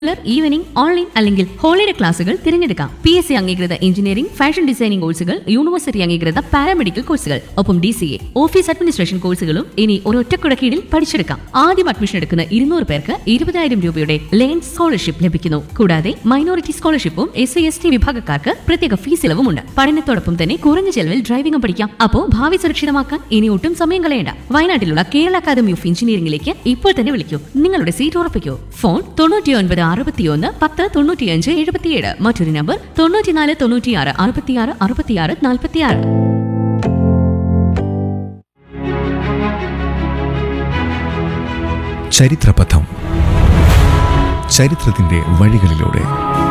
regular evening online അല്ലെങ്കിൽ holiday ക്ലാസുകൾ തിരഞ്ഞെടുക്കാം പി എസ് സി അംഗീകൃത എഞ്ചിനീയറിംഗ് ഫാഷൻ ഡിസൈനിംഗ് കോഴ്സുകൾ യൂണിവേഴ്സിറ്റി അംഗീകൃത പാരാമെഡിക്കൽ കോഴ്സുകൾ ഒപ്പം D C A office administration കോഴ്സുകളും ഇനി ഒരൊറ്റ കുടക്കീഴിൽ പഠിച്ചെടുക്കാം ആദ്യം അഡ്മിഷൻ എടുക്കുന്ന ഇരുന്നൂറ് പേർക്ക് ഇരുപതായിരം രൂപയുടെ ലേൺ സ്കോളർഷിപ്പ് ലഭിക്കുന്നു കൂടാതെ മൈനോറിറ്റി സ്കോളർഷിപ്പും എസ് സി എസ് ടി വിഭാഗക്കാർക്ക് പ്രത്യേക ഫീസ് ഇളവുമുണ്ട് പഠനത്തോടൊപ്പം തന്നെ കുറഞ്ഞ ചെലവിൽ ഡ്രൈവിംഗും പഠിക്കാം അപ്പോൾ ഭാവി സുരക്ഷിതമാക്കാൻ ഇനി ഒട്ടും സമയം കളയണ്ട വയനാട്ടിലുള്ള കേരള അക്കാദമി ഓഫ് എഞ്ചിനീയറിംഗിലേക്ക് ഇപ്പോൾ തന്നെ വിളിക്കൂ നിങ്ങളുടെ സീറ്റ് ഉറപ്പിക്കൂ ഫോൺ തൊണ്ണൂറ്റി ഒൻപത് അറുപത്തിയൊന്ന് പത്ത് തൊണ്ണൂറ്റിയഞ്ച് എഴുപത്തിയേഴ് മറ്റൊരു നമ്പർ തൊണ്ണൂറ്റിനാല് തൊണ്ണൂറ്റിയാറ് അറുപത്തിയാറ് അറുപത്തിയാറ് നാൽപ്പത്തിയാറ് ചരിത്രപഥം ചരിത്രത്തിന്റെ വഴികളിലൂടെ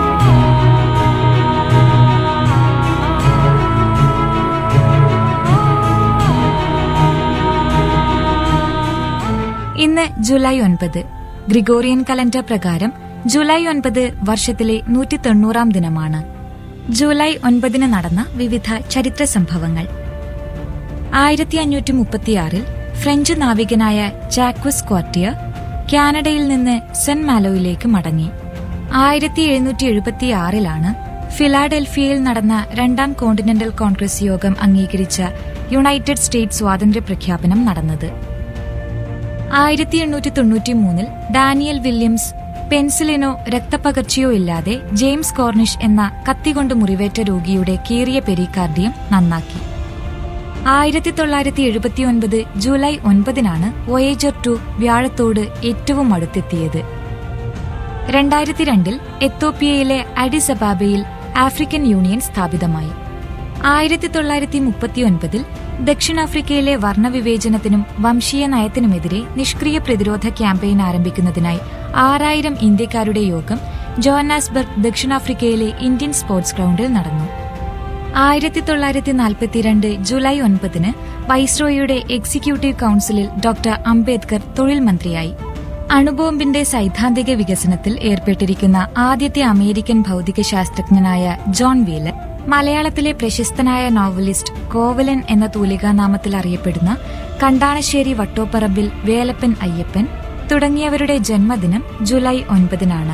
ഇന്ന് ജൂലൈ ഒൻപത് ഗ്രിഗോറിയൻ കലണ്ടർ പ്രകാരം ജൂലൈ ഒൻപത് വർഷത്തിലെ നൂറ്റി തൊണ്ണൂറാം ദിനമാണ് ജൂലൈ ഒൻപതിന് നടന്ന വിവിധ ചരിത്ര സംഭവങ്ങൾ ആയിരത്തി അഞ്ഞൂറ്റി മുപ്പത്തിയാറിൽ ഫ്രഞ്ച് നാവികനായ ജാക്വസ് ക്വാർട്ടിയർ കാനഡയിൽ നിന്ന് സെന്റ് മാലോയിലേക്ക് മടങ്ങി ആയിരത്തി എഴുന്നൂറ്റി എഴുപത്തിയാറിലാണ് ഫിലാഡൽഫിയയിൽ നടന്ന രണ്ടാം കോണ്ടിനെന്റൽ കോൺഗ്രസ് യോഗം അംഗീകരിച്ച യുണൈറ്റഡ് സ്റ്റേറ്റ്സ് സ്വാതന്ത്ര്യ പ്രഖ്യാപനം നടന്നത് ആയിരത്തി എണ്ണൂറ്റി തൊണ്ണൂറ്റി മൂന്നിൽ ഡാനിയൽ വില്യംസ് പെൻസിലിനോ രക്തപകർച്ചയോ ഇല്ലാതെ ജെയിംസ് കോർണിഷ് എന്ന കത്തികൊണ്ട് മുറിവേറ്റ രോഗിയുടെ കീറിയ പെരിക്കാർഡിയം നന്നാക്കി ആയിരത്തി തൊള്ളായിരത്തി എഴുപത്തിയൊൻപത് ജൂലൈ ഒൻപതിനാണ് വോയേജർ ടു വ്യാഴത്തോട് ഏറ്റവും അടുത്തെത്തിയത് രണ്ടായിരത്തി രണ്ടിൽ എത്തോപ്യയിലെ അഡിസ് അബാബയിൽ ആഫ്രിക്കൻ യൂണിയൻ സ്ഥാപിതമായി ആയിരത്തി തൊള്ളായിരത്തി മുപ്പത്തിയൊൻപതിൽ ദക്ഷിണാഫ്രിക്കയിലെ വർണ്ണവിവേചനത്തിനും വംശീയ നയത്തിനുമെതിരെ നിഷ്ക്രിയ പ്രതിരോധ ക്യാമ്പയിൻ ആരംഭിക്കുന്നതിനായി ആറായിരം ഇന്ത്യക്കാരുടെ യോഗം ജോഹന്നാസ്ബർഗ് ദക്ഷിണാഫ്രിക്കയിലെ ഇന്ത്യൻ സ്പോർട്സ് ഗ്രൗണ്ടിൽ നടന്നു ആയിരത്തി തൊള്ളായിരത്തി നാൽപ്പത്തിരണ്ട് ജൂലൈ ഒൻപതിന് വൈസ്രോയുടെ എക്സിക്യൂട്ടീവ് കൌൺസിലിൽ ഡോക്ടർ അംബേദ്കർ തൊഴിൽ മന്ത്രിയായി അണുബോംബിന്റെ സൈദ്ധാന്തിക വികസനത്തിൽ ഏർപ്പെട്ടിരിക്കുന്ന ആദ്യത്തെ അമേരിക്കൻ ഭൗതിക ശാസ്ത്രജ്ഞനായ ജോൺ വീലർ മലയാളത്തിലെ പ്രശസ്തനായ നോവലിസ്റ്റ് കോവലൻ എന്ന തൂലികാനാമത്തിൽ അറിയപ്പെടുന്ന കണ്ടാണശ്ശേരി വട്ടോപ്പറമ്പിൽ വേലപ്പൻ അയ്യപ്പൻ തുടങ്ങിയവരുടെ ജന്മദിനം ജൂലൈ ഒൻപതിനാണ്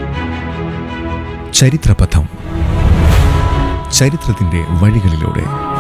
ചരിത്രപഥം ചരിത്രത്തിന്റെ വഴികളിലൂടെ